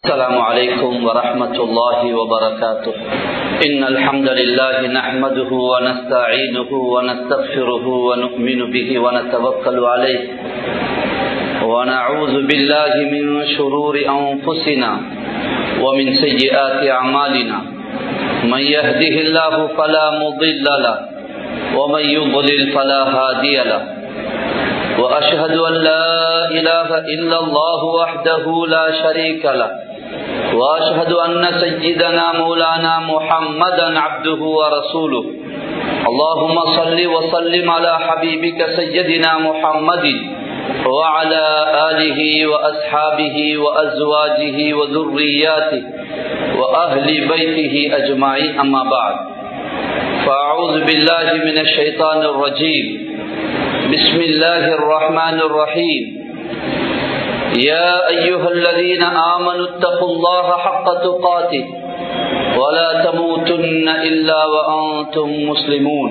السلام عليكم ورحمة الله وبركاته إن الحمد لله نحمده ونستعينه ونستغفره ونؤمن به ونتوكل عليه ونعوذ بالله من شرور أنفسنا ومن سيئات أعمالنا من يهده الله فلا مضل له ومن يضلل فلا هادي له وأشهد أن لا إله إلا الله وحده لا شريك له وأشهد أن سيدنا مولانا محمدا عبده ورسوله اللهم صل وسلم على حبيبك سيدنا محمد وعلى آله وأصحابه وأزواجه وذرياته وأهل بيته أجمعين أما بعد فأعوذ بالله من الشيطان الرجيم بسم الله الرحمن الرحيم يا أيها الذين آمنوا اتقوا الله حق تقاته ولا تموتن إلا وأنتم مسلمون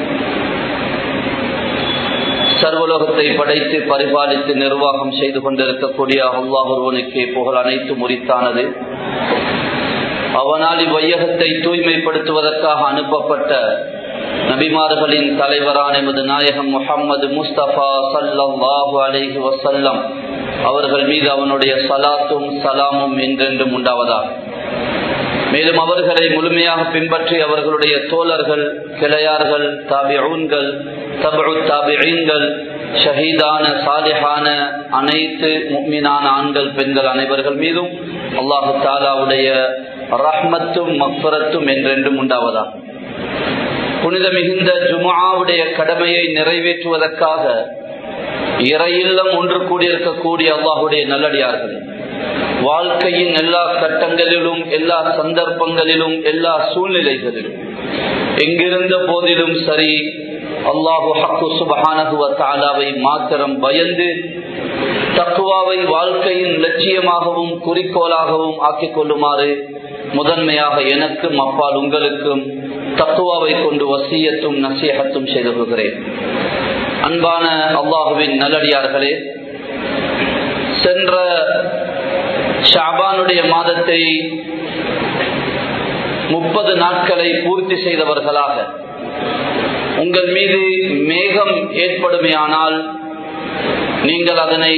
சர்வலோகத்தை படைத்து பரிபாலித்து நிர்வாகம் செய்து கொண்டிருக்கக்கூடிய அல்லாஹ் ஒருவனுக்கு புகழ் அனைத்து முறித்தானது அவனால் இவ்வையகத்தை தூய்மைப்படுத்துவதற்காக அனுப்பப்பட்ட நபிமார்களின் தலைவரான எமது நாயகம் முகம்மது முஸ்தபா சல்லாஹூ அலைஹி வசல்லம் அவர்கள் மீது அவனுடைய சலாத்தும் சலாமும் என்றென்றும் உண்டாவதாக மேலும் அவர்களை முழுமையாக பின்பற்றி அவர்களுடைய தோழர்கள் கிளையார்கள் தாபிஊன்கள் தபு தாபிகள் ஷஹீதான சாலிஹான அனைத்து முக்மினான ஆண்கள் பெண்கள் அனைவர்கள் மீதும் அல்லாஹு தாலாவுடைய ரஹ்மத்தும் மக்பரத்தும் என்றென்றும் உண்டாவதாக புனித மிகுந்த ஜுமாவுடைய கடமையை நிறைவேற்றுவதற்காக இறையில்லம் ஒன்று கூடியிருக்கக்கூடிய அல்லாஹுடைய நல்லடியார்கள் வாழ்க்கையின் எல்லா கட்டங்களிலும் எல்லா சந்தர்ப்பங்களிலும் எல்லா சூழ்நிலைகளிலும் எங்கிருந்த போதிலும் சரி அல்லாஹு ஹக்கு சுபஹானகுவ தாலாவை மாத்திரம் பயந்து தக்குவாவை வாழ்க்கையின் லட்சியமாகவும் குறிக்கோளாகவும் ஆக்கிக் கொள்ளுமாறு முதன்மையாக எனக்கும் அப்பால் உங்களுக்கும் தக்குவாவை கொண்டு வசியத்தும் நசீகத்தும் செய்து கொள்கிறேன் அன்பான அல்லாஹுவின் நல்லடியார்களே சென்ற ஷாபானுடைய மாதத்தை முப்பது நாட்களை பூர்த்தி செய்தவர்களாக உங்கள் மீது மேகம் ஏற்படுமையானால் நீங்கள் அதனை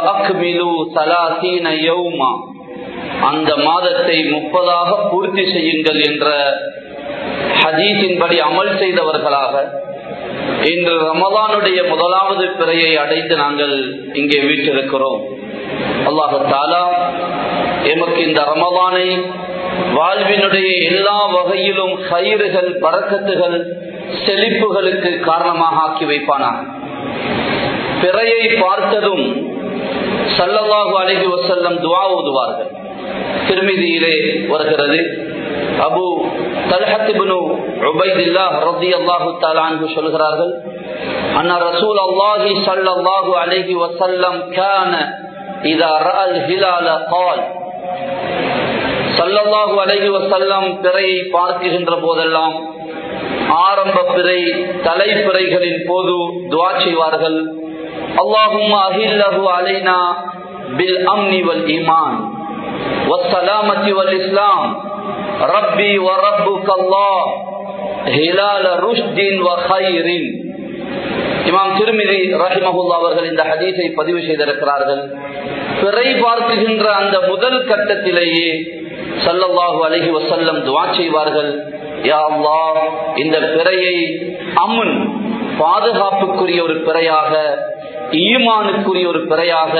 அந்த மாதத்தை முப்பதாக பூர்த்தி செய்யுங்கள் என்ற ஹதீஸின்படி அமல் செய்தவர்களாக இன்று ரமதானுடைய முதலாவது பிறையை அடைந்து நாங்கள் இங்கே வீட்டிருக்கிறோம் அல்லாஹு தாலா எமக்கு இந்த ரமதானை வாழ்வினுடைய எல்லா வகையிலும் கயிறுகள் பறக்கத்துகள் செழிப்புகளுக்கு காரணமாக ஆக்கி வைப்பானாக பிறையை பார்த்ததும் சல்லல்லாஹு அலஹி வசல்லம் துவா ஓதுவார்கள் திருமதியிலே வருகிறது அபு தல்ஹத்திபுனு உபைதில்லா ரதி அல்லாஹு தாலான்கு சொல்கிறார்கள் அண்ணா ரசூல் அல்லாஹி சல்லல்லாஹு அலைஹி வசல்லம் கான இதா ரஅல் ஹிலால கால் சல்லல்லாஹு அலைஹி வசல்லம் பிறையை பார்க்கின்ற போதெல்லாம் ஆரம்ப பிறை தலைப்பிறைகளின் போது துவா செய்வார்கள் اللهم أهله علينا بالأمن والإيمان والسلامة والإسلام ربي وربك الله هلال رشد وخير இமாம் திருமிதி ரஹிமஹுல்லா அவர்கள் இந்த ஹதீஸை பதிவு செய்திருக்கிறார்கள் பிறை பார்க்குகின்ற அந்த முதல் கட்டத்திலேயே சல்லல்லாஹு அலஹி வசல்லம் துவா செய்வார்கள் யா அல்லா இந்த பிறையை அமுன் பாதுகாப்புக்குரிய ஒரு பிறையாக ஈமானுக்குரிய ஒரு பிறையாக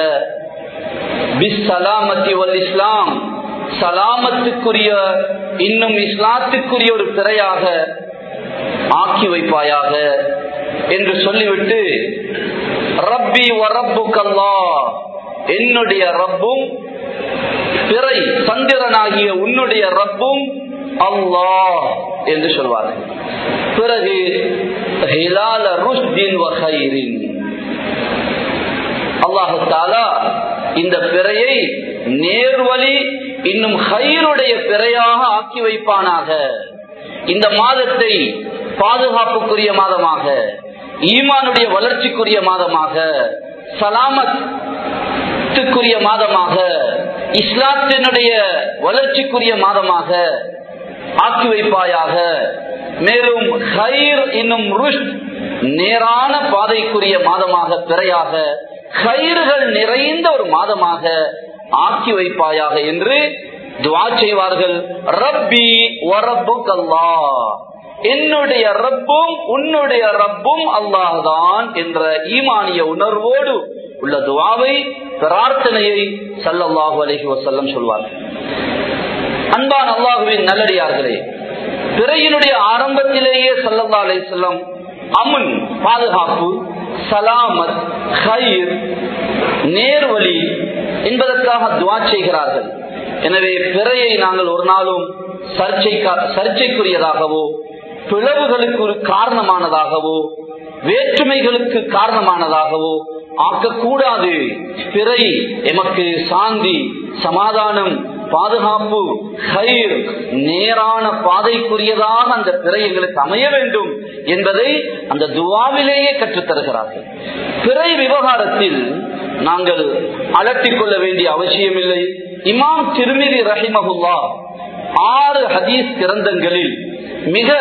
இஸ்லாம் சலாமத்துக்குரிய இன்னும் இஸ்லாத்துக்குரிய ஒரு பிறையாக ஆக்கி வைப்பாயாக என்று சொல்லிவிட்டு ரப்பி வரப்பு கல்லா என்னுடைய ரப்பும் பிறை சந்திரனாகிய உன்னுடைய ரப்பும் அல்லாஹ் என்று சொல்வார்கள் பிறகு ஹிலால ருஷ்தின் வகைரின் அல்லாஹாலா இந்த பிறையை நேர்வழி இன்னும் ஹைருடைய பிறையாக ஆக்கி வைப்பானாக இந்த மாதத்தை பாதுகாப்புக்குரிய மாதமாக ஈமானுடைய வளர்ச்சிக்குரிய மாதமாக சலாமத்துக்குரிய மாதமாக இஸ்லாத்தினுடைய வளர்ச்சிக்குரிய மாதமாக ஆக்கி வைப்பாயாக மேலும் ஹைர் இன்னும் ருஷ்ட் நேரான பாதைக்குரிய மாதமாக பிறையாக கயிறுகள் நிறைந்த ஒரு மாதமாக ஆக்கி வைப்பாயாக என்று துவா செய்வார்கள் ரப்பி ஒரப்பு கல்லா என்னுடைய ரப்பும் உன்னுடைய ரப்பும் அல்லாஹ்தான் என்ற ஈமானிய உணர்வோடு உள்ள துவாவை பிரார்த்தனையை சல்லல்லாஹு அலஹி வசல்லம் சொல்வார்கள் அன்பான் அல்லாஹுவின் நல்லடியார்களே பிறையினுடைய ஆரம்பத்திலேயே சல்லல்லா அலை செல்லம் அமுன் பாதுகாப்பு சலாமத் ஹயிர் நேர்வழி என்பதற்காக துவா செய்கிறார்கள் எனவே பிறையை நாங்கள் ஒரு நாளும் சர்ச்சை சர்ச்சைக்குரியதாகவோ பிளவுகளுக்கு ஒரு காரணமானதாகவோ வேற்றுமைகளுக்கு காரணமானதாகவோ ஆக்கக்கூடாது பிறை எமக்கு சாந்தி சமாதானம் பாதுகாப்பு ஹைர் நேரான பாதைக்குரியதாக அந்த பிறை எங்களுக்கு அமைய வேண்டும் என்பதை அந்த துவாவிலேயே கற்றுத்தருகிறார்கள் பிறை விவகாரத்தில் நாங்கள் அலட்டிக் கொள்ள வேண்டிய அவசியமில்லை இமாம் திருமிதி ரஹிமகுல்லா ஆறு ஹதீஸ் கிரந்தங்களில் மிக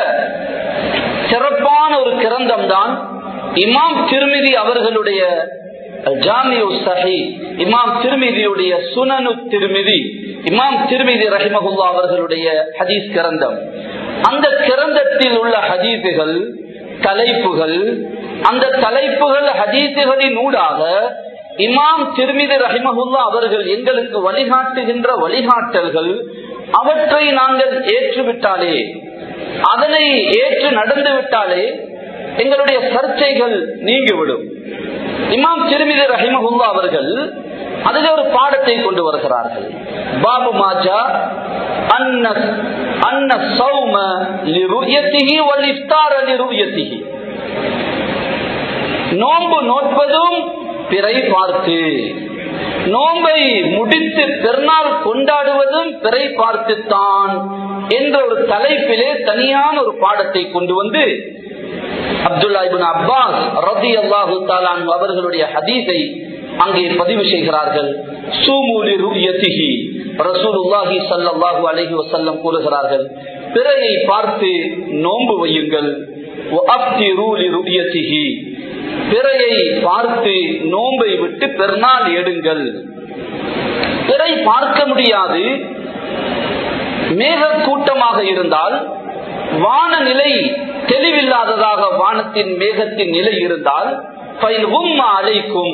சிறப்பான ஒரு கிரந்தம் தான் இமாம் திருமிதி அவர்களுடைய ஜாமியு சஹி இமாம் திருமிதியுடைய சுனனு திருமிதி இமாம் திருமிதி ரஹிமகுல்லா அவர்களுடைய ஹதீஸ் கிரந்தம் அந்த கிரந்தத்தில் உள்ள ஹதீசுகள் தலைப்புகள் அந்த தலைப்புகள் ஹதீசுகளின் ஊடாக இமாம் திருமிதி ரஹிமகுல்லா அவர்கள் எங்களுக்கு வழிகாட்டுகின்ற வழிகாட்டல்கள் அவற்றை நாங்கள் ஏற்றுவிட்டாலே அதனை ஏற்று நடந்து விட்டாலே எங்களுடைய சர்ச்சைகள் நீங்கிவிடும் இமாம் திருமிதி ரஹிமகுல்லா அவர்கள் அதில் ஒரு பாடத்தை கொண்டு வருகிறார்கள் பாபு மாஜா அன்ன அன்ன சௌம லிருயத்திஹி வல் இஃப்தார லிருயத்திஹி நோன்பு நோட்பதும் பிறை பார்த்து நோன்பை முடித்து பெருநாள் கொண்டாடுவதும் பிறை பார்த்துத்தான் என்ற ஒரு தலைப்பிலே தனியான ஒரு பாடத்தை கொண்டு வந்து அப்துல்லா இபின் அப்பாஸ் ரதி அல்லாஹு தாலான் அவர்களுடைய ஹதீஸை அங்கே பதிவு செய்கிறார்கள் சூமூலி ருயத்திஹி ரசூலுல்லாஹி ஸல்லல்லாஹு அலைஹி வஸல்லம் கூறுகிறார்கள் பிறையை பார்த்து நோன்பு வையுங்கள் வஅஃப்திரு லிருயத்திஹி பிறையை பார்த்து நோன்பை விட்டு பெருநாள் எடுங்கள் பிறை பார்க்க முடியாது மேக கூட்டமாக இருந்தால் வானநிலை தெளிவில்லாததாக வானத்தின் மேகத்தின் நிலை இருந்தால் அழைக்கும்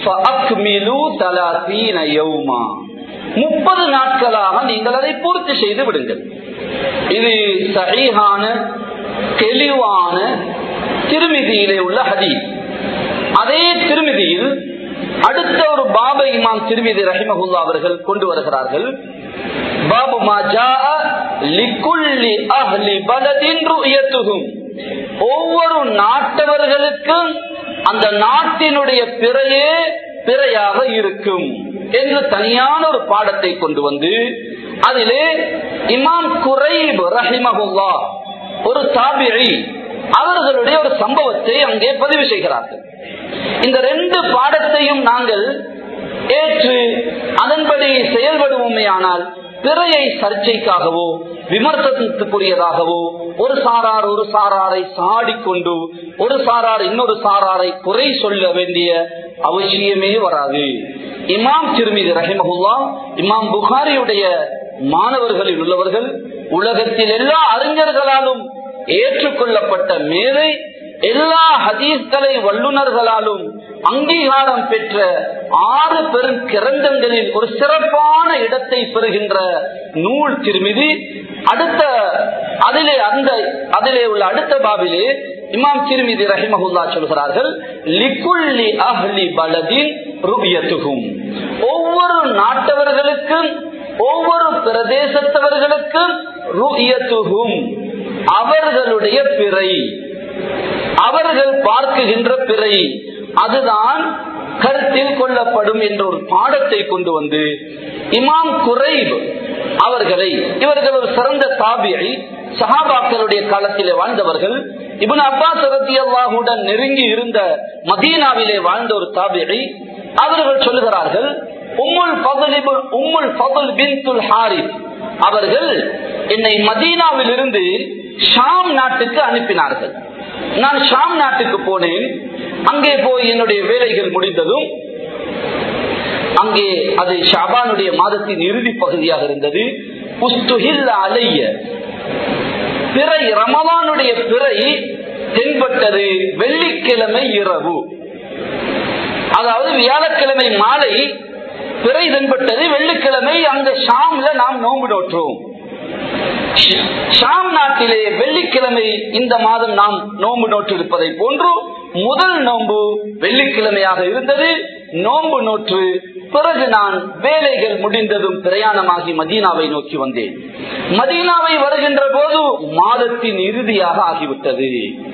முப்பது நாட்களாக நீங்கள் அதை பூர்த்தி செய்து விடுங்கள் இது சகிஹான தெளிவான திருமிதியிலே உள்ள ஹதீஸ் அதே திருமிதியில் அடுத்த ஒரு பாப இமாம் திருமிதி ரஹிமகுல்லா அவர்கள் கொண்டு வருகிறார்கள் பாபு மாஜா லிக்குள்ளி அஹ்லி பலதின் ருயத்துகும் ஒவ்வொரு நாட்டவர்களுக்கும் அந்த நாட்டினுடைய பிறையே பிறையாக இருக்கும் என்று தனியான ஒரு பாடத்தை கொண்டு வந்து அதிலே இமாம் குறைப் ரஹிமகுல்லா ஒரு தாபிழி அவர்களுடைய ஒரு சம்பவத்தை அங்கே பதிவு செய்கிறார்கள் இந்த ரெண்டு பாடத்தையும் நாங்கள் ஏற்று அதன்படி செயல்படுவோமே ஆனால் பிறையை சர்ச்சைக்காகவோ விமர்சனத்துக்குரியதாகவோ ஒரு சாரார் ஒரு சாராரை சாடிக்கொண்டு ஒரு சாரார் இன்னொரு சாராரை குறை சொல்ல வேண்டிய அவசியமே வராது இமாம் திருமிதி ரஹிமகுல்லா இமாம் புகாரியுடைய மாணவர்களில் உள்ளவர்கள் உலகத்தில் எல்லா அறிஞர்களாலும் ஏற்றுக்கொள்ளப்பட்ட மேதை எல்லா ஹதீஸ்களை வல்லுநர்களாலும் அங்கீகாரம் பெற்ற ஆறு பெரும் கிரந்தங்களில் ஒரு சிறப்பான இடத்தை பெறுகின்ற நூல் திருமிதி அடுத்த அதிலே அந்த அதிலே உள்ள அடுத்த பாபிலே இமாம் திருமிதி ரஹிமகுல்லா சொல்கிறார்கள் லிக்குள்ளி அஹ்லி பலதின் ருபியத்துகும் ஒவ்வொரு நாட்டவர்களுக்கும் ஒவ்வொரு பிரதேசத்தவர்களுக்கும் ருயத்துகும் அவர்களுடைய பிறை அவர்கள் பார்க்குகின்ற பிறை அதுதான் கருத்தில் கொள்ளப்படும் என்ற ஒரு பாடத்தை கொண்டு வந்து இமாம் குறைப் அவர்களை இவர்கள் ஒரு சிறந்த தாபியை சஹாபாக்களுடைய காலத்திலே வாழ்ந்தவர்கள் இவன் அப்பாஸ் ரத்தி அல்லாஹுடன் நெருங்கி இருந்த மதீனாவிலே வாழ்ந்த ஒரு தாபியை அவர்கள் சொல்லுகிறார்கள் உம்முல் ஃபதுல் இப்னு- உம்முல் ஃபதுல் பின்துல் ஹாரிஸ் அவர்கள் என்னை மதீனாவில் இருந்து ஷாம் நாட்டுக்கு அனுப்பினார்கள் நான் ஷாம் நாட்டுக்கு போனேன் அங்கே போய் என்னுடைய வேலைகள் முடிந்ததும் அங்கே அது ஷாபானுடைய மாதத்தின் இறுதி பகுதியாக இருந்தது உஸ்துஹில்ல அலைய பிறை ரமலானுடைய பிறை தென்பட்டது வெள்ளிக்கிழமை இரவு அதாவது வியாழக்கிழமை மாலை பிறை தென்பட்டது வெள்ளிக்கிழமை அந்த ஷாம்ல நாம் நோன்பு நோற்றோம் ஷாம் நாட்டிலே வெள்ளிக்கிழமை இந்த மாதம் நாம் நோன்பு நோற்று இருப்பதை போன்று முதல் நோன்பு வெள்ளிக்கிழமையாக இருந்தது நோன்பு நோற்று பிறகு நான் வேலைகள் முடிந்ததும் பிரயாணமாகி மதீனாவை நோக்கி வந்தேன் மதீனாவை வருகின்ற போது மாதத்தின் இறுதியாக ஆகிவிட்டது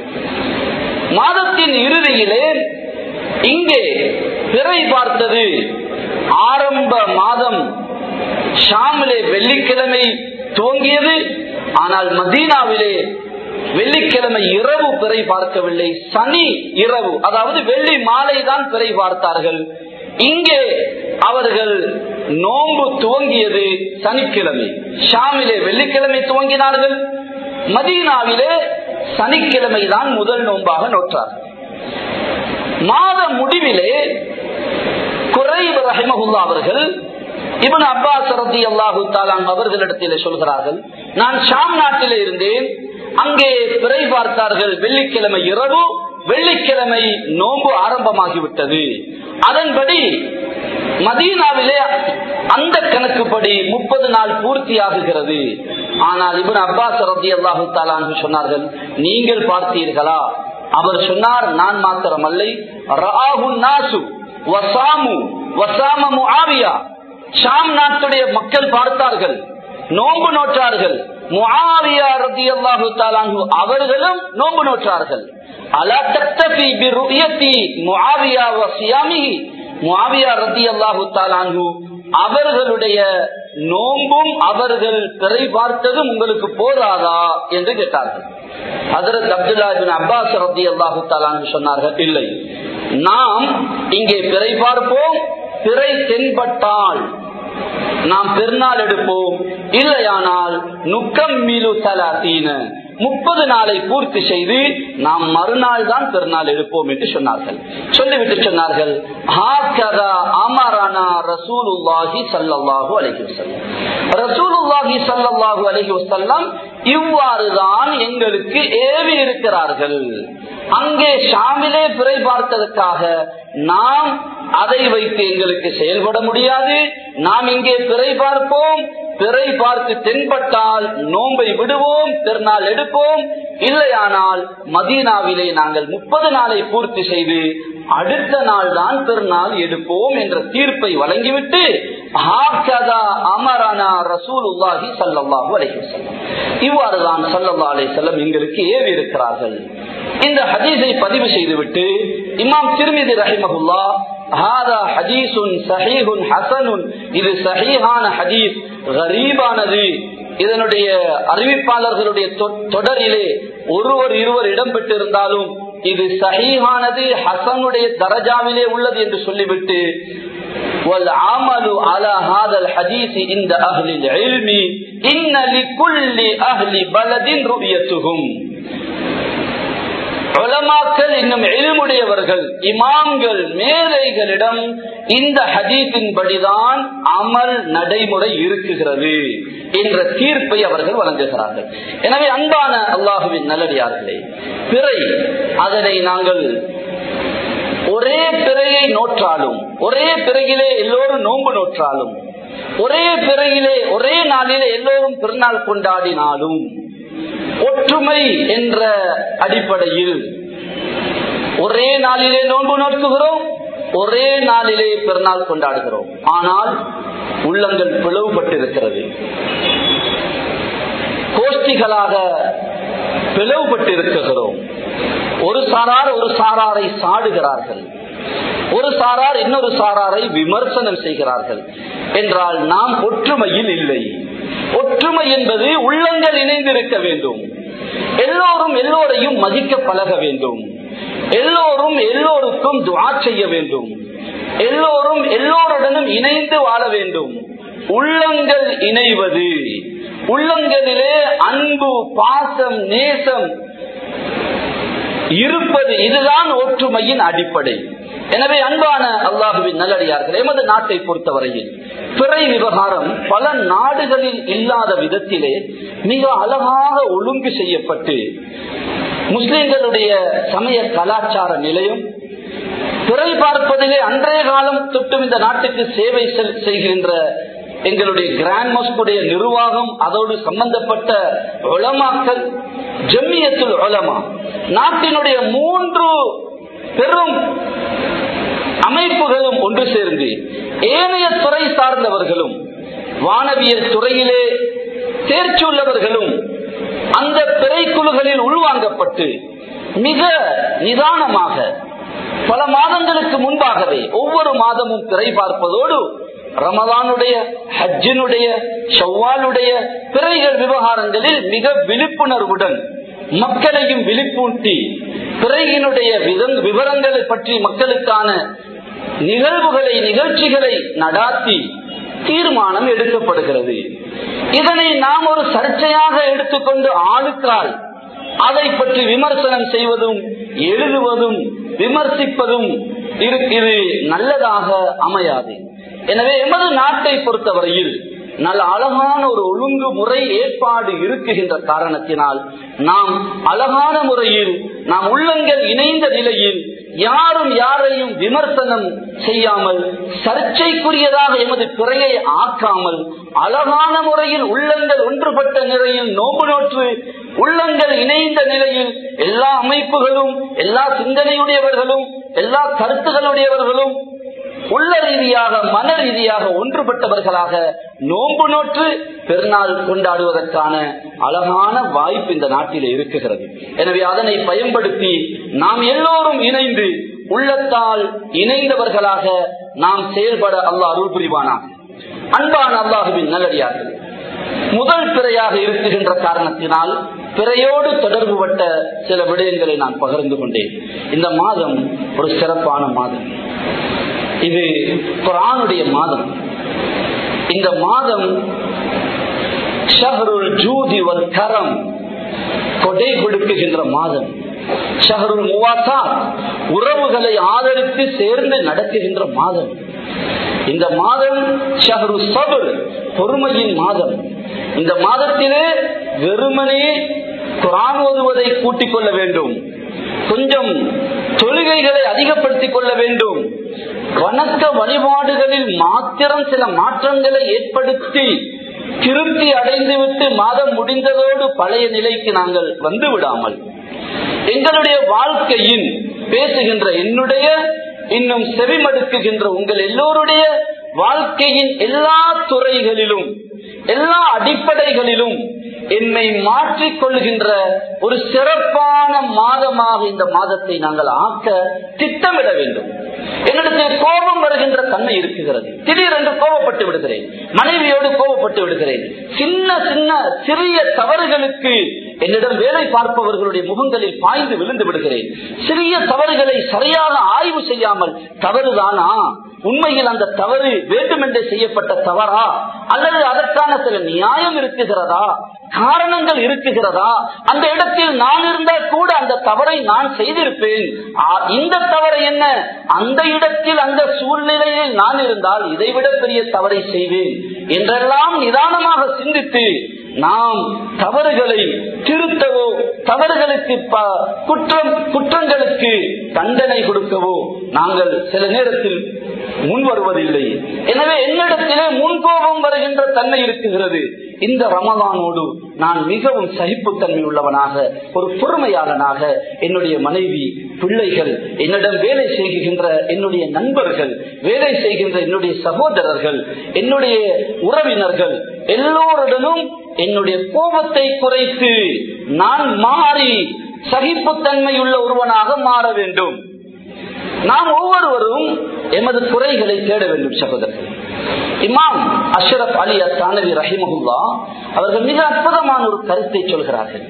மாதத்தின் இறுதியிலே இங்கே பிறை பார்த்தது ஆரம்ப மாதம் ஷாமிலே வெள்ளிக்கிழமை துவங்கியது ஆனால் மதீனாவிலே வெள்ளிக்கிழமை இரவு பிறை பார்க்கவில்லை சனி இரவு அதாவது வெள்ளி மாலை தான் பிறை பார்த்தார்கள் இங்கே அவர்கள் நோன்பு துவங்கியது சனிக்கிழமை ஷாமிலே வெள்ளிக்கிழமை துவங்கினார்கள் மதீனாவிலே சனிக்கிழமை தான் முதல் நோன்பாக நோற்றார்கள் மாத முடிவிலே குறைவு ரஹிமகுல்லா அவர்கள் இவன் அப்பாஸ் ரதி அல்லாஹு தாலாங் அவர்களிடத்தில் சொல்கிறார்கள் நான் ஷாம் நாட்டிலே இருந்தேன் அங்கே பிறை பார்த்தார்கள் வெள்ளிக்கிழமை இரவு வெள்ளிக்கிழமை நோன்பு ஆரம்பமாகிவிட்டது அதன்படி மதீனாவிலே அந்த கணக்குப்படி முப்பது நாள் பூர்த்தி ஆகுகிறது ஆனால் இவன் அப்பாஸ் ரதி அல்லாஹு தாலான் சொன்னார்கள் நீங்கள் பார்த்தீர்களா அவர் சொன்னார் நான் மாத்திரமல்லை ராஹு நாசு வசாமு வசாம முஆவியா ஷாம் நாட்டுடைய மக்கள் பார்த்தார்கள் நோன்பு நோற்றார்கள் முஆவியா ரதியல்லாஹு தஆலாஹு அவர்களும் நோன்பு நோற்றார்கள் அலா தக்தஃபி பிருயத்தி முஆவியா வ சியாமிஹி முஆவியா ரதியல்லாஹு தஆலாஹு அவர்களுடைய நோன்பும் அவர்கள் பிறை பார்த்ததும் உங்களுக்கு போதாதா என்று கேட்டார்கள் ஹதரத் அப்துல்லா பின் அப்பாஸ் ரத்தி அல்லாஹு தாலான்னு சொன்னார்கள் இல்லை நாம் இங்கே பிறை பார்ப்போம் பிறை தென்பட்டால் நாம் பெருநாள் எடுப்போம் இல்லையானால் நுக்கம் மீலு தலாத்தீன முப்பது நாளை பூர்த்தி செய்து நாம் மறுநாள் தான் பெருநாள் எடுப்போம் என்று சொன்னார்கள் சொல்லிவிட்டு சொன்னார்கள் "ஹாக்கதா அமரனா ரசூலுல்லாஹி ஸல்லல்லாஹு அலைஹி வஸல்லம்." ரசூலுல்லாஹி ஸல்லல்லாஹு அலைஹி வஸல்லம் இவ்வாறுதான் எங்களுக்கு ஏவி இருக்கிறார்கள் அங்கே ஷாமிலே பிறை பார்த்ததற்காக நாம் அதை வைத்து எங்களுக்கு செயல்பட முடியாது நாம் இங்கே பிறை பார்ப்போம் பிறை பார்த்து தென்பட்டால் நோன்பை விடுவோம் திருநாள் எடுப்போம் இல்லையானால் மதீனாவிலே நாங்கள் முப்பது நாளை பூர்த்தி செய்து அடுத்த நாள் தான் திருநாள் எடுப்போம் என்ற தீர்ப்பை வழங்கிவிட்டு ஹாக்கதா அமரனா ரசூலுல்லாஹி ஸல்லல்லாஹு அலைஹி வஸல்லம் இவ்வாறுதான் ஸல்லல்லாஹு அலைஹி வஸல்லம் எங்களுக்கு ஏவி இருக்கிறார்கள் இந்த ஹதீஸை பதிவு செய்துவிட்டு இமாம் திருமிதி ரஹிமஹுல்லா ஹாதா ஹதீசுன் சஹீஹுன் ஹசனுன் இது சஹீஹான ஹதீஸ் கரீபானது இதனுடைய அறிவிப்பாளர்களுடைய தொ- தொடரிலே ஒருவர் இருவர் இடம்பெற்றிருந்தாலும் இது சஹீஹானது ஹசனுடைய தரஜாவிலே உள்ளது என்று சொல்லிவிட்டு والعمل على هذا الحديث عند أهل العلم إن لكل أهل بلد رؤيتهم உலமாக்கள் இன்னும் எளிமுடையவர்கள் இமாம்கள் மேலைகளிடம் இந்த ஹதீஸின் படிதான் அமல் நடைமுறை இருக்குகிறது என்ற தீர்ப்பை அவர்கள் வழங்குகிறார்கள் எனவே அன்பான அல்லாஹுவின் நல்லடியார்களே பிறை அதனை நாங்கள் ஒரே பிறையை நோற்றாலும் ஒரே பிறையிலே எல்லோரும் நோன்பு நோற்றாலும் ஒரே பிறையிலே ஒரே நாளிலே எல்லோரும் திருநாள் கொண்டாடினாலும் ஒற்றுமை என்ற அடிப்படையில் ஒரே நாளிலே நோன்பு நோக்குகிறோம் ஒரே நாளிலே பிறநாள் கொண்டாடுகிறோம் ஆனால் உள்ளங்கள் பிளவுபட்டிருக்கிறது கோஷ்டிகளாக பிளவுபட்டு இருக்கிறோம் ஒரு சாரார் ஒரு சாராரை சாடுகிறார்கள் ஒரு சாரார் இன்னொரு சாராரை விமர்சனம் செய்கிறார்கள் என்றால் நாம் ஒற்றுமையில் இல்லை ஒற்றுமை என்பது உள்ளங்கள் இணைந்திருக்க வேண்டும் எல்லோரும் எல்லோரையும் மதிக்க பழக வேண்டும் எல்லோரும் எல்லோருக்கும் துவா செய்ய வேண்டும் எல்லோரும் எல்லோருடனும் இணைந்து வாழ வேண்டும் உள்ளங்கள் இணைவது உள்ளங்களிலே அன்பு பாசம் நேசம் இருப்பது இதுதான் ஒற்றுமையின் அடிப்படை எனவே அன்பான அல்லாஹுவின் நல்லடியார்கள் எமது நாட்டை பொறுத்தவரையில் பிறை விவகாரம் பல நாடுகளில் இல்லாத விதத்திலே மிக அழகாக ஒழுங்கு செய்யப்பட்டு முஸ்லிம்களுடைய சமய கலாச்சார நிலையம் பிறை பார்ப்பதிலே அன்றைய காலம் தொட்டும் இந்த நாட்டுக்கு சேவை செய்கின்ற எங்களுடைய கிராண்ட் மஸ்குடைய நிர்வாகம் அதோடு சம்பந்தப்பட்ட உலமாக்கள் ஜம்மியத்துல் உலமா நாட்டினுடைய மூன்று பெரும் அமைப்புகளும் ஒன்று சேர்ந்து ஏனைய துறை சார்ந்தவர்களும் வானவியல் துறையிலே தேர்ச்சி உள்ளவர்களும் அந்த பிறைக்குழுகளில் உள்வாங்கப்பட்டு மிக நிதானமாக பல மாதங்களுக்கு முன்பாகவே ஒவ்வொரு மாதமும் திரை பார்ப்பதோடு ரமதானுடைய ஹஜ்ஜினுடைய செவ்வாலுடைய பிறைகள் விவகாரங்களில் மிக விழிப்புணர்வுடன் மக்களையும் விழிப்பூட்டி பிறையினுடைய விவரங்களை பற்றி மக்களுக்கான நிகழ்வுகளை நிகழ்ச்சிகளை நடாத்தி தீர்மானம் எடுக்கப்படுகிறது இதனை நாம் ஒரு சர்ச்சையாக எடுத்துக்கொண்டு ஆளுக்கால் அதை பற்றி விமர்சனம் செய்வதும் எழுதுவதும் விமர்சிப்பதும் இது நல்லதாக அமையாது எனவே எமது நாட்டை பொறுத்தவரையில் நல்ல அழகான ஒரு ஒழுங்குமுறை ஏற்பாடு இருக்குகின்ற காரணத்தினால் நாம் அழகான முறையில் நாம் உள்ளங்கள் இணைந்த நிலையில் யாரும் யாரையும் விமர்சனம் செய்யாமல் சர்ச்சைக்குரியதாக எமது பிறையை ஆக்காமல் அழகான முறையில் உள்ளங்கள் ஒன்றுபட்ட நிலையில் நோம்பு நோற்று உள்ளங்கள் இணைந்த நிலையில் எல்லா அமைப்புகளும் எல்லா சிந்தனையுடையவர்களும் எல்லா கருத்துகளுடையவர்களும் உள்ள ரீதியாக மன ரீதியாக ஒன்றுபட்டவர்களாக நோன்பு நோற்று பெருநாள் கொண்டாடுவதற்கான அழகான வாய்ப்பு இந்த நாட்டில் இருக்குகிறது எனவே அதனை பயன்படுத்தி நாம் எல்லோரும் இணைந்து உள்ளத்தால் இணைந்தவர்களாக நாம் செயல்பட அல்லாஹ் அருள் புரிவானாக அன்பான அல்லாஹுவின் நல்லடியார்கள் முதல் பிறையாக இருக்குகின்ற காரணத்தினால் பிறையோடு தொடர்பு பட்ட சில விடயங்களை நான் பகிர்ந்து கொண்டேன் இந்த மாதம் ஒரு சிறப்பான மாதம் இது குரானுடைய மாதம் இந்த மாதம் ஷஹருல் ஜூதி வல் கரம் கொடை கொடுக்குகின்ற மாதம் ஷஹருல் முவாசா உறவுகளை ஆதரித்து சேர்ந்து நடக்குகின்ற மாதம் இந்த மாதம் ஷஹரு சபர் பொறுமையின் மாதம் இந்த மாதத்திலே வெறுமனே குரான் ஓதுவதை கூட்டிக் கொள்ள வேண்டும் கொஞ்சம் தொழுகைகளை அதிகப்படுத்திக் கொள்ள வேண்டும் வணக்க வழிபாடுகளில் மாத்திரம் சில மாற்றங்களை ஏற்படுத்தி திருப்தி அடைந்துவிட்டு மாதம் முடிந்ததோடு பழைய நிலைக்கு நாங்கள் வந்து விடாமல் எங்களுடைய வாழ்க்கையின் பேசுகின்ற என்னுடைய இன்னும் செவிமடுக்குகின்ற உங்கள் எல்லோருடைய வாழ்க்கையின் எல்லா துறைகளிலும் எல்லா அடிப்படைகளிலும் என்னை மாற்றிக் கொள்கின்ற ஒரு சிறப்பான மாதமாக இந்த மாதத்தை நாங்கள் ஆக்க திட்டமிட வேண்டும் என்னிடத்தில் கோபம் வருகின்ற தன்மை இருக்குகிறது திடீரென்று கோபப்பட்டு விடுகிறேன் மனைவியோடு கோபப்பட்டு விடுகிறேன் சின்ன சின்ன சிறிய தவறுகளுக்கு என்னிடம் வேலை பார்ப்பவர்களுடைய முகங்களில் பாய்ந்து விழுந்து விடுகிறேன் சிறிய தவறுகளை சரியாக ஆய்வு செய்யாமல் தவறுதானா உண்மையில் அந்த தவறு வேண்டுமென்றே செய்யப்பட்ட தவறா அல்லது அதற்கான சில நியாயம் இருக்குகிறதா காரணங்கள் இருக்குகிறதா அந்த இடத்தில் நான் இருந்தால் கூட அந்த தவறை நான் செய்திருப்பேன் இந்த தவறு என்ன அந்த இடத்தில் அந்த சூழ்நிலையில் நான் இருந்தால் இதைவிட பெரிய தவறை செய்வேன் என்றெல்லாம் நிதானமாக சிந்தித்து நாம் தவறுகளை திருத்தவோ தவறுகளுக்கு குற்றம் குற்றங்களுக்கு தண்டனை கொடுக்கவோ நாங்கள் சில நேரத்தில் முன் வருவதில்லை எனவே என்னிடத்திலே முன்கோபம் வருகின்ற தன்மை இருக்குகிறது இந்த ரமதானோடு நான் மிகவும் சகிப்புத்தன்மை உள்ளவனாக ஒரு பொறுமையாளனாக என்னுடைய மனைவி பிள்ளைகள் என்னிடம் வேலை செய்கின்ற என்னுடைய நண்பர்கள் வேலை செய்கின்ற என்னுடைய சகோதரர்கள் என்னுடைய உறவினர்கள் எல்லோருடனும் என்னுடைய கோபத்தை குறைத்து நான் மாறி சகிப்புத்தன்மை உள்ள ஒருவனாக மாற வேண்டும் நாம் ஒவ்வொருவரும் எமது குறைகளை தேட வேண்டும் சகோதரர்கள் இமாம் அஷ்ரப் அலி அத்தானவி ரஹிமகுல்லா அவர்கள் மிக அற்புதமான ஒரு கருத்தை சொல்கிறார்கள்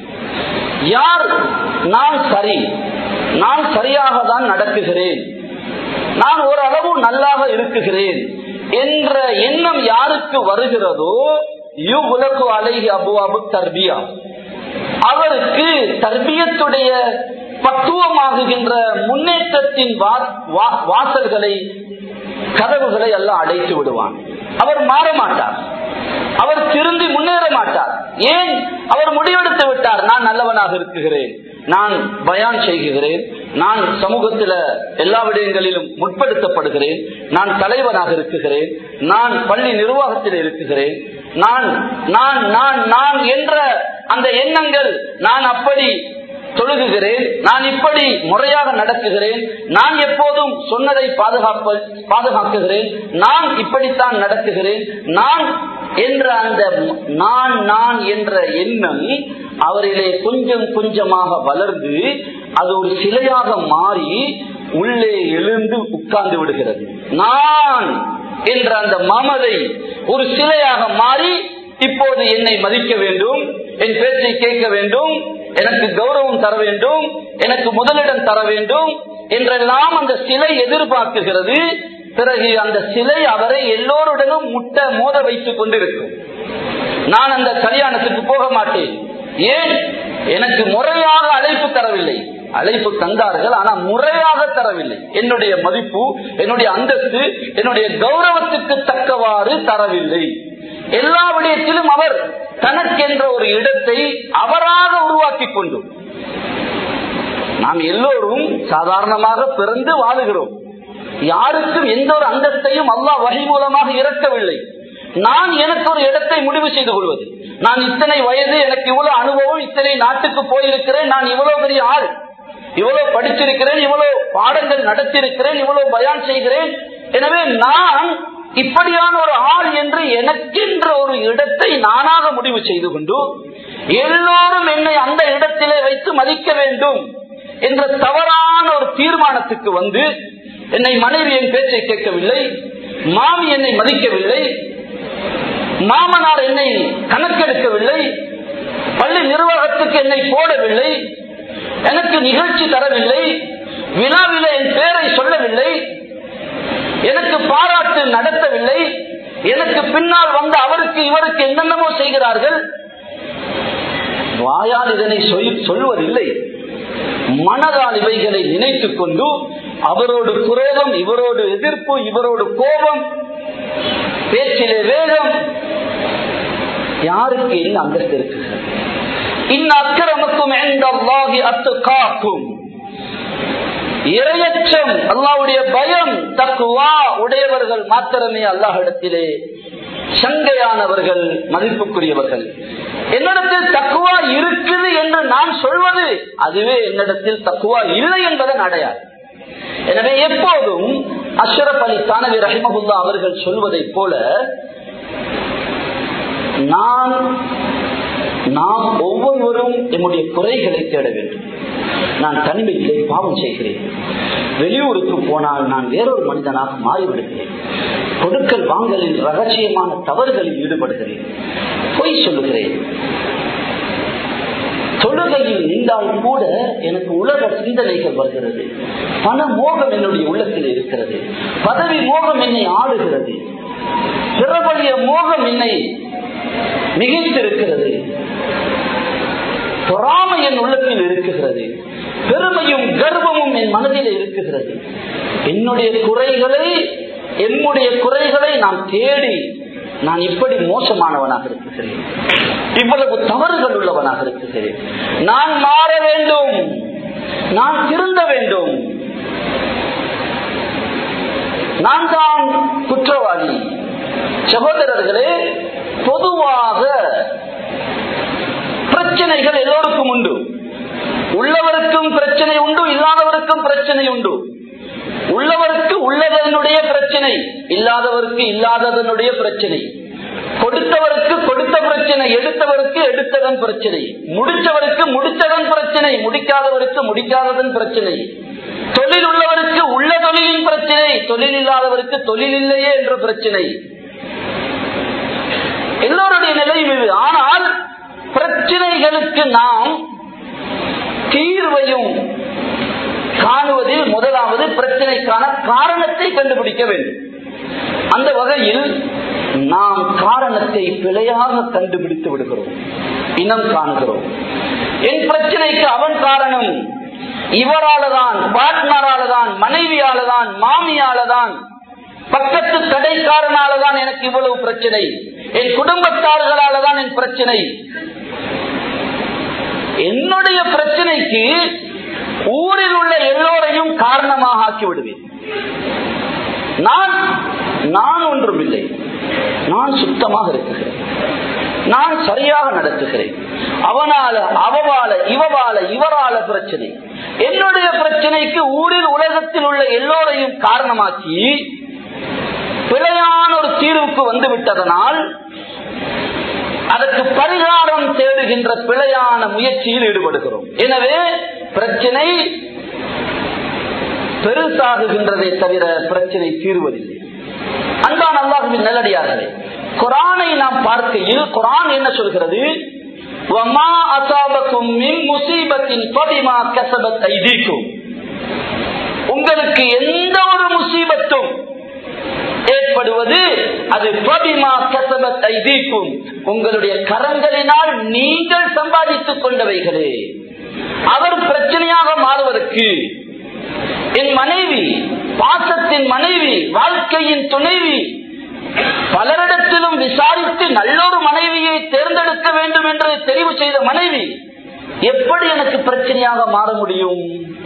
யார் நான் சரி நான் சரியாக தான் நடக்குகிறேன் நான் ஓரளவு நல்லாக இருக்குகிறேன் என்ற எண்ணம் யாருக்கு வருகிறதோ யுகுலகு அலைஹி அபுவாபு தர்பியா அவருக்கு தர்பியத்துடைய பக்குவமாகுகின்ற முன்னேற்றத்தின் வா- வா- வாசல்களை கதவுகளை எல்லாம் அடைத்து விடுவான் அவர் மாற மாட்டார் அவர் திருந்தி முன்னேற மாட்டார் ஏன் அவர் முடிவெடுத்து விட்டார் நான் நல்லவனாக இருக்குகிறேன் நான் பயான் செய்கிறேன் நான் சமூகத்தில எல்லா விடயங்களிலும் முற்படுத்தப்படுகிறேன் நான் தலைவனாக இருக்குகிறேன் நான் பள்ளி நிர்வாகத்தில் இருக்குகிறேன் நான் நான் நான் நான் என்ற அந்த எண்ணங்கள் நான் அப்படி தொழுகுகிறேன் நான் இப்படி முறையாக நடக்குகிறேன் நான் எப்போதும் சொன்னதை பாதுகாப்ப பாதுகாக்குகிறேன் நான் இப்படித்தான் நடக்குகிறேன் நான் என்ற அந்த நான் நான் என்ற எண்ணம் அவரிலே கொஞ்சம் கொஞ்சமாக வளர்ந்து அது ஒரு சிலையாக மாறி உள்ளே எழுந்து உட்கார்ந்து விடுகிறது நான் என்ற அந்த மமதை ஒரு சிலையாக மாறி இப்போது என்னை மதிக்க வேண்டும் என் பேச்சை கேட்க வேண்டும் எனக்கு கௌரவம் தர வேண்டும் எனக்கு முதலிடம் தர வேண்டும் என்றெல்லாம் அந்த சிலை எதிர்பார்க்குகிறது பிறகு அந்த சிலை அவரை எல்லோருடனும் முட்ட மோத வைத்துக் கொண்டிருக்கும் நான் அந்த கல்யாணத்துக்கு போக மாட்டேன் ஏன் எனக்கு முறையாக அழைப்பு தரவில்லை அழைப்பு தந்தார்கள் ஆனா முறையாக தரவில்லை என்னுடைய மதிப்பு என்னுடைய அந்தஸ்து என்னுடைய கௌரவத்துக்கு தக்கவாறு தரவில்லை எல்லா விடயத்திலும் அவர் தனக்கென்ற ஒரு இடத்தை அவராக உருவாக்கி கொண்டு நாம் எல்லோரும் சாதாரணமாக பிறந்து வாழுகிறோம் யாருக்கும் எந்த ஒரு அந்தஸ்தையும் அல்லாஹ் வகை மூலமாக இறக்கவில்லை நான் எனக்கு ஒரு இடத்தை முடிவு செய்து கொள்வது நான் இத்தனை வயது எனக்கு இவ்வளவு அனுபவம் இத்தனை நாட்டுக்கு போயிருக்கிறேன் நான் இவ்வளவு பெரிய ஆள் இவ்வளவு படிச்சிருக்கிறேன் இவ்வளவு பாடங்கள் நடத்தியிருக்கிறேன் இவ்வளவு பயான் செய்கிறேன் எனவே நான் இப்படியான ஒரு ஆள் என்று எனக்கென்ற ஒரு இடத்தை நானாக முடிவு செய்து கொண்டு எல்லோரும் என்னை அந்த இடத்திலே வைத்து மதிக்க வேண்டும் என்ற தவறான ஒரு தீர்மானத்துக்கு வந்து என்னை மனைவி என் பேச்சை கேட்கவில்லை மாமி என்னை மதிக்கவில்லை மாமனார் என்னை கணக்கெடுக்கவில்லை பள்ளி நிர்வாகத்துக்கு என்னை போடவில்லை எனக்கு நிகழ்ச்சி தரவில்லை விழாவில என் பேரை சொல்லவில்லை எனக்கு பாராட்டு நடத்தவில்லை எனக்கு பின்னால் வந்த அவருக்கு இவருக்கு என்னென்னமோ செய்கிறார்கள் வாயால் இதனை சொல்- சொல்வதில்லை மனதால் இவைகளை நினைத்துக் கொண்டு அவரோடு குரோதம் இவரோடு எதிர்ப்பு இவரோடு கோபம் பேச்சிலே வேகம் யாருக்கு என்ன அந்தஸ்து இருக்கு இன் அக்கிரமக்கும் எந்த அல்லாஹி அத்து காக்கும் இரையச்சம் அல்லாவுடைய பயம் தக்குவா உடையவர்கள் மாத்திரமே அல்லாஹிடத்திலே சங்கையானவர்கள் மதிப்புக்குரியவர்கள் என்னிடத்தில் தக்குவா இருக்குது என்று நான் சொல்வது அதுவே என்னிடத்தில் தக்குவா இல்லை என்பதன் அடையாளம் எனவே எப்போதும் அஷ்ரப் அலி தானவி ரஹிமகுல்லா அவர்கள் சொல்வதை போல நான் நாம் ஒவ்வொருவரும் நம்முடைய குறைகளை தேட வேண்டும் நான் தனிமையிலே பாவம் செய்கிறேன் வெளியூருக்கு போனால் நான் வேறொரு மனிதனாக மாறிவிடுகிறேன் கொடுக்கல் வாங்கலில் ரகசியமான தவறுகளில் ஈடுபடுகிறேன் பொய் சொல்லுகிறேன் தொழுகையில் நின்றால் கூட எனக்கு உலக சிந்தனைகள் வருகிறது பண மோகம் என்னுடைய உள்ளத்தில் இருக்கிறது பதவி மோகம் என்னை ஆளுகிறது பிறவழிய மோகம் என்னை மிகைத்திருக்கிறது பொறாமை என் உள்ளத்தில் இருக்குகிறது பெருமையும் கர்வமும் என் மனதில் இருக்குகிறது என்னுடைய குறைகளை என்னுடைய குறைகளை நான் தேடி நான் இப்படி மோசமானவனாக இருக்குகிறேன் இவ்வளவு தவறுகள் உள்ளவனாக இருக்குகிறேன் நான் மாற வேண்டும் நான் திருந்த வேண்டும் நான் தான் குற்றவாளி சகோதரர்களே பொதுவாக பிரச்சனைகள் எல்லோருக்கும் உண்டு உள்ளவருக்கும் பிரச்சனை உண்டு இல்லாதவருக்கும் பிரச்சனை உண்டு உள்ளவருக்கு உள்ளதனுடைய பிரச்சனை இல்லாதவருக்கு இல்லாததனுடைய பிரச்சனை கொடுத்தவருக்கு கொடுத்த பிரச்சனை எடுத்தவருக்கு எடுத்ததன் பிரச்சனை முடிச்சவருக்கு முடித்ததன் பிரச்சனை முடிக்காதவருக்கு முடிக்காததன் பிரச்சனை தொழில் உள்ளவருக்கு உள்ள தொழிலின் பிரச்சனை தொழில் இல்லாதவருக்கு தொழில் இல்லையே என்ற பிரச்சனை எல்லோருடைய நிலையும் இது ஆனால் பிரச்சனைகளுக்கு நாம் தீர்வையும் காணுவதில் முதலாவது பிரச்சனைக்கான காரணத்தை கண்டுபிடிக்க வேண்டும் அந்த வகையில் நாம் காரணத்தை பிழையாக கண்டுபிடித்து விடுகிறோம் இனம் காணுகிறோம் என் பிரச்சனைக்கு அவன் காரணம் இவராலதான் பார்ட்னராலதான் மனைவியாலதான் மாமியாலதான் பக்கத்து கடைக்காரனாலதான் எனக்கு இவ்வளவு பிரச்சனை என் குடும்பத்தார்களாலதான் என் பிரச்சனை என்னுடைய பிரச்சனைக்கு ஊரில் உள்ள எல்லோரையும் காரணமாக ஆக்கி விடுவேன் நான் நான் ஒன்றுமில்லை நான் சுத்தமாக இருக்கிறேன் நான் சரியாக நடத்துகிறேன் அவனால அவவால இவவால இவரால பிரச்சனை என்னுடைய பிரச்சனைக்கு ஊரில் உலகத்தில் உள்ள எல்லோரையும் காரணமாக்கி பிழையான ஒரு தீர்வுக்கு வந்து விட்டதனால் அதற்கு பரிகாரம் தேடுகின்ற பிழையான முயற்சியில் ஈடுபடுகிறோம் எனவே பிரச்சனை பெருசாகுகின்றதை தவிர பிரச்சனை தீர்வதில்லை அன்பான அல்லாஹுவின் நல்லடியார்களே குரானை நாம் பார்க்கையில் குரான் என்ன சொல்கிறது வமா அசாபக்கும் மின் முசீபத்தின் பதிமா கசபத் ஐதீக்கும் உங்களுக்கு எந்த ஒரு முசீபத்தும் ஏற்படுவது அது பதிமா கசபத் ஐதீக்கும் உங்களுடைய கரங்களினால் நீங்கள் சம்பாதித்துக் கொண்டவைகளே அவர் பிரச்சனையாக மாறுவதற்கு என் மனைவி பாசத்தின் மனைவி வாழ்க்கையின் துணைவி பலரிடத்திலும் விசாரித்து நல்லொரு மனைவியை தேர்ந்தெடுக்க வேண்டும் என்று தெரிவு செய்த மனைவி எப்படி எனக்கு பிரச்சனையாக மாற முடியும்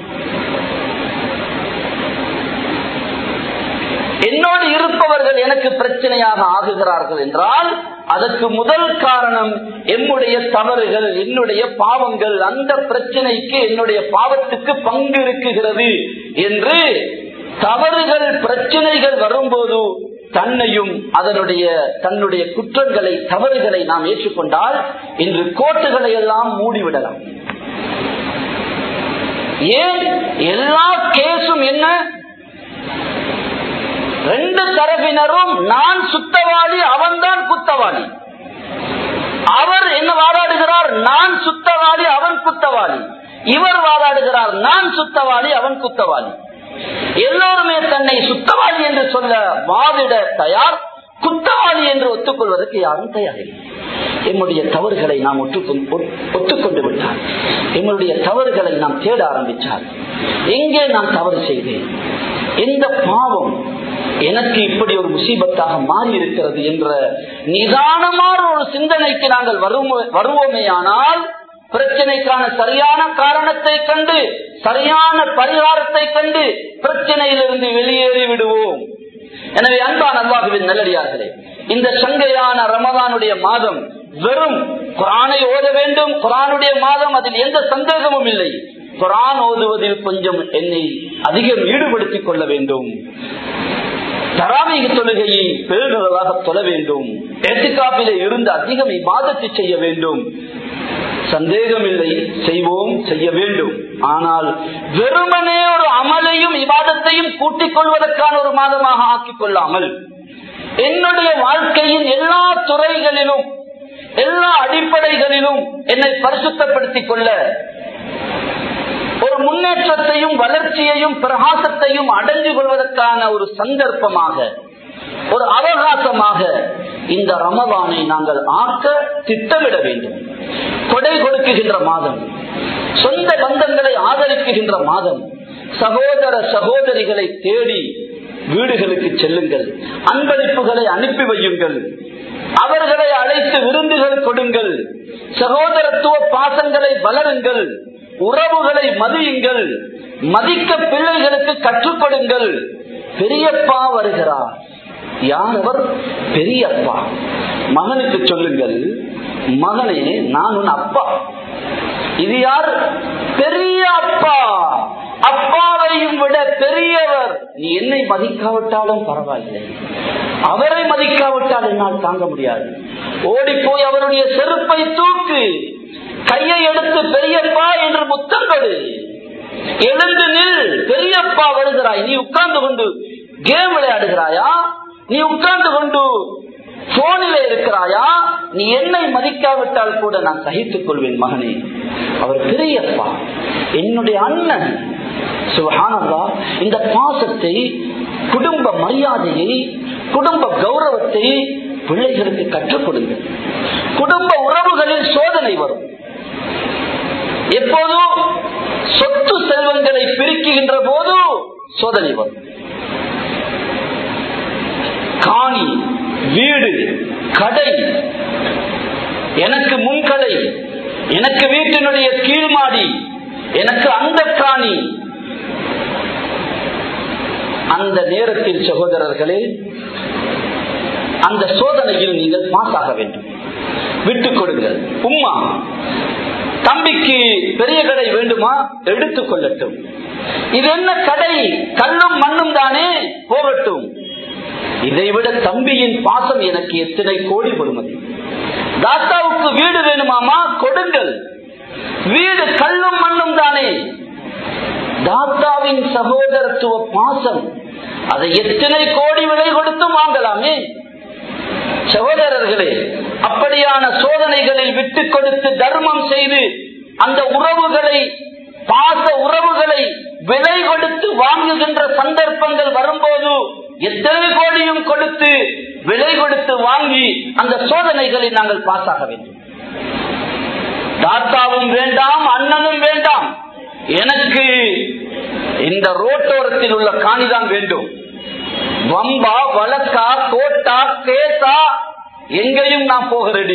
என்னோடு இருப்பவர்கள் எனக்கு பிரச்சனையாக ஆகுகிறார்கள் என்றால் அதற்கு முதல் காரணம் என்னுடைய தவறுகள் என்னுடைய பாவங்கள் அந்த பிரச்சனைக்கு என்னுடைய பாவத்துக்கு பங்கு இருக்குகிறது என்று தவறுகள் பிரச்சனைகள் வரும்போது தன்னையும் அதனுடைய தன்னுடைய குற்றங்களை தவறுகளை நாம் ஏற்றுக்கொண்டால் இன்று கோட்டுகளை எல்லாம் மூடிவிடலாம் ஏன் எல்லா கேஸும் என்ன ரெண்டு தரப்பினரும் நான் சுத்தவாளி அவன்தான் குத்தவாளி அவர் என்ன வாதாடுகிறார் நான் சுத்தவாளி அவன் குத்தவாளி இவர் வாதாடுகிறார் நான் சுத்தவாளி அவன் குத்தவாளி எல்லோருமே தன்னை சுத்தவாளி என்று சொல்ல வாதிட தயார் குத்தவாளி என்று ஒத்துக்கொள்வதற்கு யாரும் தயாரில்லை எம்முடைய தவறுகளை நாம் ஒத்துக்கொண்டு விட்டார் எம்முடைய தவறுகளை நாம் தேட ஆரம்பித்தார் எங்கே நான் தவறு செய்தேன் எந்த பாவம் எனக்கு இப்படி ஒரு முசீபத்தாக மாறி இருக்கிறது என்ற நிதானமான ஒரு சிந்தனைக்கு நாங்கள் வருவோமே ஆனால் பிரச்சனைக்கான சரியான காரணத்தை கண்டு சரியான பரிகாரத்தை கண்டு பிரச்சனையிலிருந்து வெளியேறி விடுவோம் எனவே அன்பான் அல்லாஹுவின் நல்லடியார்களே இந்த சங்கையான ரமதானுடைய மாதம் வெறும் குரானை ஓத வேண்டும் குரானுடைய மாதம் அதில் எந்த சந்தேகமும் இல்லை குரான் ஓதுவதில் கொஞ்சம் என்னை அதிகம் ஈடுபடுத்திக் கொள்ள வேண்டும் தராமீக தொழுகையை பேருநராக தொழ வேண்டும் ஏத்துக்காப்பிலே இருந்து அதிகம் இபாதத்தை செய்ய வேண்டும் சந்தேகம் இல்லை செய்வோம் செய்ய வேண்டும் ஆனால் வெறுமனே ஒரு அமலையும் இபாதத்தையும் கூட்டிக் கொள்வதற்கான ஒரு மாதமாக ஆக்கிக் கொள்ளாமல் என்னுடைய வாழ்க்கையின் எல்லா துறைகளிலும் எல்லா அடிப்படைகளிலும் என்னை பரிசுத்தப்படுத்திக் கொள்ள ஒரு முன்னேற்றத்தையும் வளர்ச்சியையும் பிரகாசத்தையும் அடைஞ்சு கொள்வதற்கான ஒரு சந்தர்ப்பமாக ஒரு அவகாசமாக இந்த ரமதானை நாங்கள் ஆக்க திட்டமிட வேண்டும் கொடை கொடுக்குகின்ற மாதம் சொந்த பந்தங்களை ஆதரிக்குகின்ற மாதம் சகோதர சகோதரிகளை தேடி வீடுகளுக்கு செல்லுங்கள் அன்பளிப்புகளை அனுப்பி வையுங்கள் அவர்களை அழைத்து விருந்துகள் கொடுங்கள் சகோதரத்துவ பாசங்களை வளருங்கள் உறவுகளை மதியுங்கள் மதிக்க பிள்ளைகளுக்கு கற்றுக் கொடுங்கள் பெரியப்பா வருகிறார் யார் அவர் பெரியப்பா மகனுக்கு சொல்லுங்கள் மகனே நான் உன் அப்பா இது யார் பெரிய அப்பா அப்பாவையும் விட பெரியவர் நீ என்னை மதிக்காவிட்டாலும் பரவாயில்லை அவரை மதிக்காவிட்டால் என்னால் தாங்க முடியாது ஓடி போய் அவருடைய செருப்பை தூக்கு கையை எடுத்து பெரியப்பா என்று முத்தம் கொடு எழுந்து நில் பெரியப்பா வருகிறாய் நீ உட்கார்ந்து கொண்டு கேம் விளையாடுகிறாயா நீ உட்கார்ந்து கொண்டு போனில இருக்கிறாயா நீ என்னை மதிக்காவிட்டால் கூட நான் சகித்துக் கொள்வேன் மகனே அவர் பெரியப்பா என்னுடைய அண்ணன் சுபஹானல்லா இந்த பாசத்தை குடும்ப மரியாதையை குடும்ப கௌரவத்தை பிள்ளைகளுக்கு கற்றுக் கொடுங்கள் குடும்ப உறவுகளில் சோதனை வரும் எப்போதும் சொத்து செல்வங்களை பிரிக்குகின்ற போது சோதனை வரும் காணி வீடு கடை எனக்கு முன்கடை எனக்கு வீட்டினுடைய கீழ்மாடி எனக்கு அந்த காணி அந்த நேரத்தில் சகோதரர்களே அந்த சோதனையில் நீங்கள் பாஸ் ஆக வேண்டும் விட்டுக் கொடுங்கள் உம்மா தம்பிக்கு பெரிய கடை வேண்டுமா எடுத்துக் கொள்ளட்டும் இது என்ன கடை கல்லும் மண்ணும் தானே போகட்டும் இதைவிட தம்பியின் பாசம் எனக்கு எத்தனை கோடி பொறுமதி தாத்தாவுக்கு வீடு வேணுமாமா கொடுங்கள் வீடு கல்லும் மண்ணும் தானே தாத்தாவின் சகோதரத்துவ பாசம் அதை எத்தனை கோடி விலை கொடுத்து வாங்கலாமே சகோதரர்களே அப்படியான சோதனைகளில் விட்டுக் கொடுத்து தர்மம் செய்து அந்த உறவுகளை பாச உறவுகளை விலை கொடுத்து வாங்குகின்ற சந்தர்ப்பங்கள் வரும்போது எத்தனை கோடியும் கொடுத்து விலை கொடுத்து வாங்கி அந்த சோதனைகளை நாங்கள் பாசாக வேண்டும் தாத்தாவும் வேண்டாம் அண்ணனும் வேண்டாம் எனக்கு இந்த ரோட்டோரத்தில் உள்ள காணிதான் வேண்டும் வம்பா வழக்கா கோட்டா கேசா எங்கேயும் நான் போக ரெடி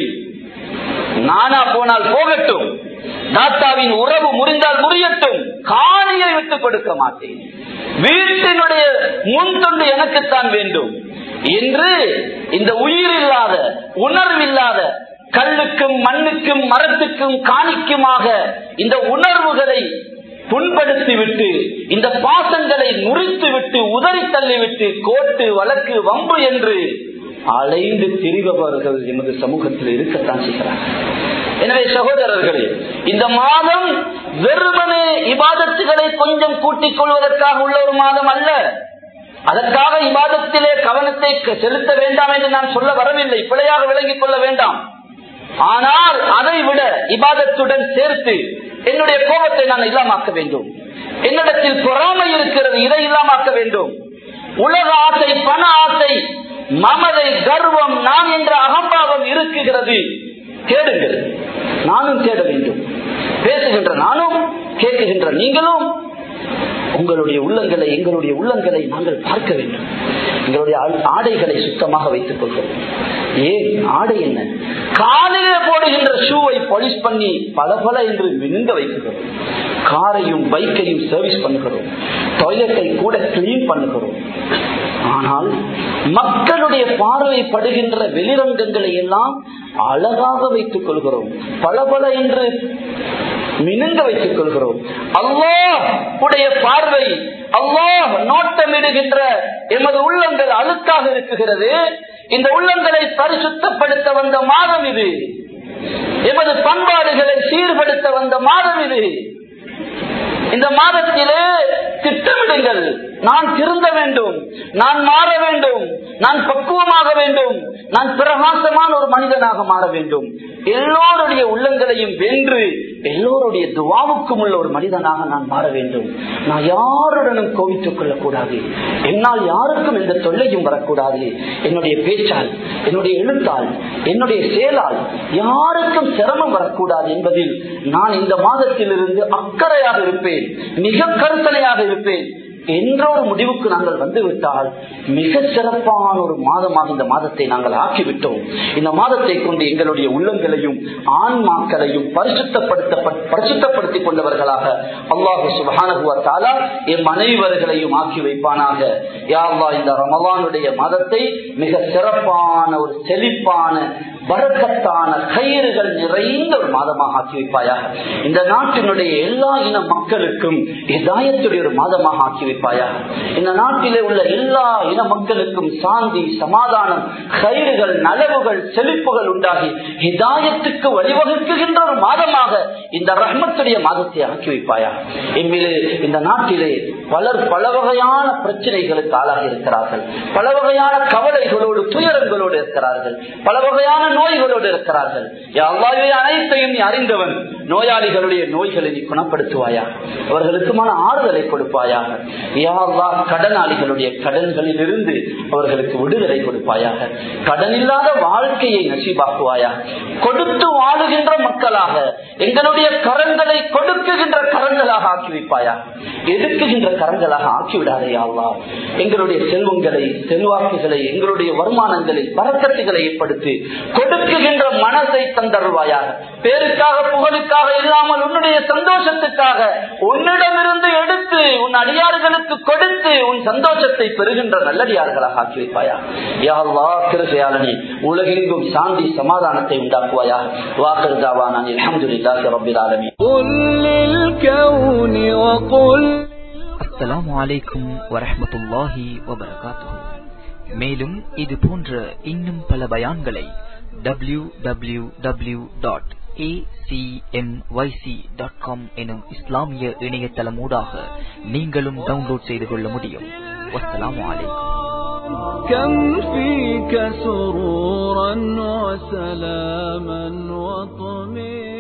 நானா போனால் போகட்டும் தாத்தாவின் உறவு முறிந்தால் முறியட்டும் காணியை விட்டுக் கொடுக்க மாட்டேன் வீட்டினுடைய முன்தொண்டு எனக்குத்தான் வேண்டும் என்று இந்த உயிர் இல்லாத உணர்வில்லாத கல்லுக்கும் மண்ணுக்கும் மரத்துக்கும் காணிக்குமாக இந்த உணர்வுகளை புண்படுத்தி விட்டு இந்த பாசங்களை முறித்து விட்டு உதறி தள்ளிவிட்டு கோட்டு வழக்கு வம்பு என்று அலைந்து திரிபவர்கள் எமது சமூகத்தில் இருக்கத்தான் செய்கிறார்கள் எனவே சகோதரர்களே இந்த மாதம் வெறுமனே இபாதத்துகளை கொஞ்சம் கூட்டிக் கொள்வதற்காக உள்ள ஒரு மாதம் அல்ல அதற்காக இபாதத்திலே கவனத்தை செலுத்த வேண்டாம் என்று நான் சொல்ல வரவில்லை பிழையாக விளங்கிக் கொள்ள வேண்டாம் ஆனால் அதை விட இபாதத்துடன் சேர்த்து என்னுடைய கோபத்தை நான் இல்லாமாக்க வேண்டும் என்னிடத்தில் பொறாமை இருக்கிறது இதை இல்லாமாக்க வேண்டும் உலக ஆசை பண ஆசை மமதை கர்வம் நான் என்ற அகம்பாவம் இருக்குகிறது தேடுங்கள் நானும் தேட வேண்டும் பேசுகின்ற நானும் கேட்குகின்ற நீங்களும் உங்களுடைய உள்ளங்களை எங்களுடைய உள்ளங்களை நாங்கள் பார்க்க வேண்டும் எங்களுடைய ஆடைகளை சுத்தமாக வைத்துக் கொள்கிறோம் ஏன் ஆடை என்ன காலையில போடுகின்ற ஷூவை பாலிஷ் பண்ணி பல பல என்று மினுங்க வைக்கிறோம் காரையும் பைக்கையும் சர்வீஸ் பண்ணுகிறோம் டாய்லெட்டை கூட கிளீன் பண்ணுகிறோம் ஆனால் மக்களுடைய பார்வைப்படுகின்ற வெளிரங்கங்களை எல்லாம் அழகாக வைத்துக் கொள்கிறோம் பல பல என்று மினுங்க வைத்துக் கொள்கிறோம் அல்லாஹ் உடைய பார்வை அல்லாஹ் நோட்டமிடுகின்ற எமது உள்ளங்கள் அழுக்காக இருக்குகிறது இந்த உள்ளங்களை பரிசுத்தப்படுத்த வந்த மாதம் இது எமது பண்பாடுகளை சீர்படுத்த வந்த மாதம் இது இந்த மாதத்திலே திட்டமிடுங்கள் நான் திருந்த வேண்டும் நான் மாற வேண்டும் நான் பக்குவமாக வேண்டும் நான் பிரகாசமான ஒரு மனிதனாக மாற வேண்டும் எல்லோருடைய உள்ளங்களையும் வென்று எல்லோருடைய துவாவுக்கும் உள்ள ஒரு மனிதனாக நான் மாற வேண்டும் நான் யாருடனும் கோவித்துக் கொள்ளக்கூடாது என்னால் யாருக்கும் எந்த தொல்லையும் வரக்கூடாது என்னுடைய பேச்சால் என்னுடைய எழுத்தால் என்னுடைய செயலால் யாருக்கும் சிரமம் வரக்கூடாது என்பதில் நான் இந்த மாதத்திலிருந்து அக்கறையாக இருப்பேன் மிக கருத்தனையாக இருப்பேன் என்ற ஒரு முடிவுக்கு நாங்கள் வந்துவிட்டால் மிக சிறப்பான ஒரு மாதமாக இந்த மாதத்தை நாங்கள் ஆக்கிவிட்டோம் இந்த மாதத்தை கொண்டு எங்களுடைய உள்ளங்களையும் ஆன்மாக்களையும் பரிசுத்தப்படுத்த பரிசுத்தப்படுத்திக் கொண்டவர்களாக அல்லாஹு சுபானுவத்தாலா எம் அனைவர்களையும் ஆக்கி வைப்பானாக யாவா இந்த ரமவானுடைய மாதத்தை மிக சிறப்பான ஒரு செழிப்பான வரக்கத்தான கயிறுகள் நிறைந்த ஒரு மாதமாக ஆக்கி வைப்பாயாக இந்த நாட்டினுடைய எல்லா இன மக்களுக்கும் இதாயத்துடைய ஒரு மாதமாக ஆக்கி வைப்பாயாக இந்த நாட்டிலே உள்ள எல்லா இன மக்களுக்கும் சாந்தி சமாதானம் கயிறுகள் நலவுகள் செழிப்புகள் உண்டாகி இதாயத்துக்கு வழிவகுக்குகின்ற ஒரு மாதமாக இந்த ரஹ்மத்துடைய மாதத்தை ஆக்கி வைப்பாயா என்மீது இந்த நாட்டிலே பலர் பல வகையான பிரச்சனைகளுக்கு ஆளாகி இருக்கிறார்கள் பல வகையான கவலைகளோடு துயரங்களோடு இருக்கிறார்கள் பல வகையான நோய்களோடு இருக்கிறார்கள் அல்லாவே அனைத்தையும் நீ அறிந்தவன் நோயாளிகளுடைய நோய்களை நீ குணப்படுத்துவாயா அவர்களுக்கு மன ஆறுதலை கொடுப்பாயாக யாவா கடனாளிகளுடைய கடன்களில் இருந்து அவர்களுக்கு விடுதலை கொடுப்பாயாக கடன் இல்லாத வாழ்க்கையை நசீபாக்குவாயா கொடுத்து வாழுகின்ற மக்களாக எங்களுடைய கரங்களை கொடுக்குகின்ற கரங்களாக ஆக்கி வைப்பாயா எடுக்குகின்ற கரங்களாக ஆக்கிவிடாதே யாவா எங்களுடைய செல்வங்களை செல்வாக்குகளை எங்களுடைய வருமானங்களை பறக்கத்துகளை ஏற்படுத்தி கொடுக்குகின்ற மனதை தந்தருவாயாக பேருக்காக புகழுக்காக இல்லாமல் உன்னுடைய சந்தோஷத்துக்காக உன்னிடமிருந்து எடுத்து உன் அடியார்களுக்கு கொடுத்து உன் சந்தோஷத்தை பெறுகின்ற நல்லடியார்களாக ஆக்கி வைப்பாயா யாழ்வா கிருசையாளனே உலகெங்கும் சாந்தி சமாதானத்தை உண்டாக்குவாயா வாக்கருதாவா நான் அலமதுல்லாஹி ரபில் ஆலமீன் قل للكون وقل அஸ்ஸலாமு அலைக்கும் வரஹ்மத்துல்லாஹி வபரகாத்துஹு மேலும் இது போன்ற இன்னும் பல பயான்களை W W W dot dot com எனும் இஸ்லாமிய இணையதளமூடாக நீங்களும் டவுன்லோட் செய்து கொள்ள முடியும் வஸ்ஸலாமு அலைக்கும் كم فيك سرورا وسلاما وطمئنا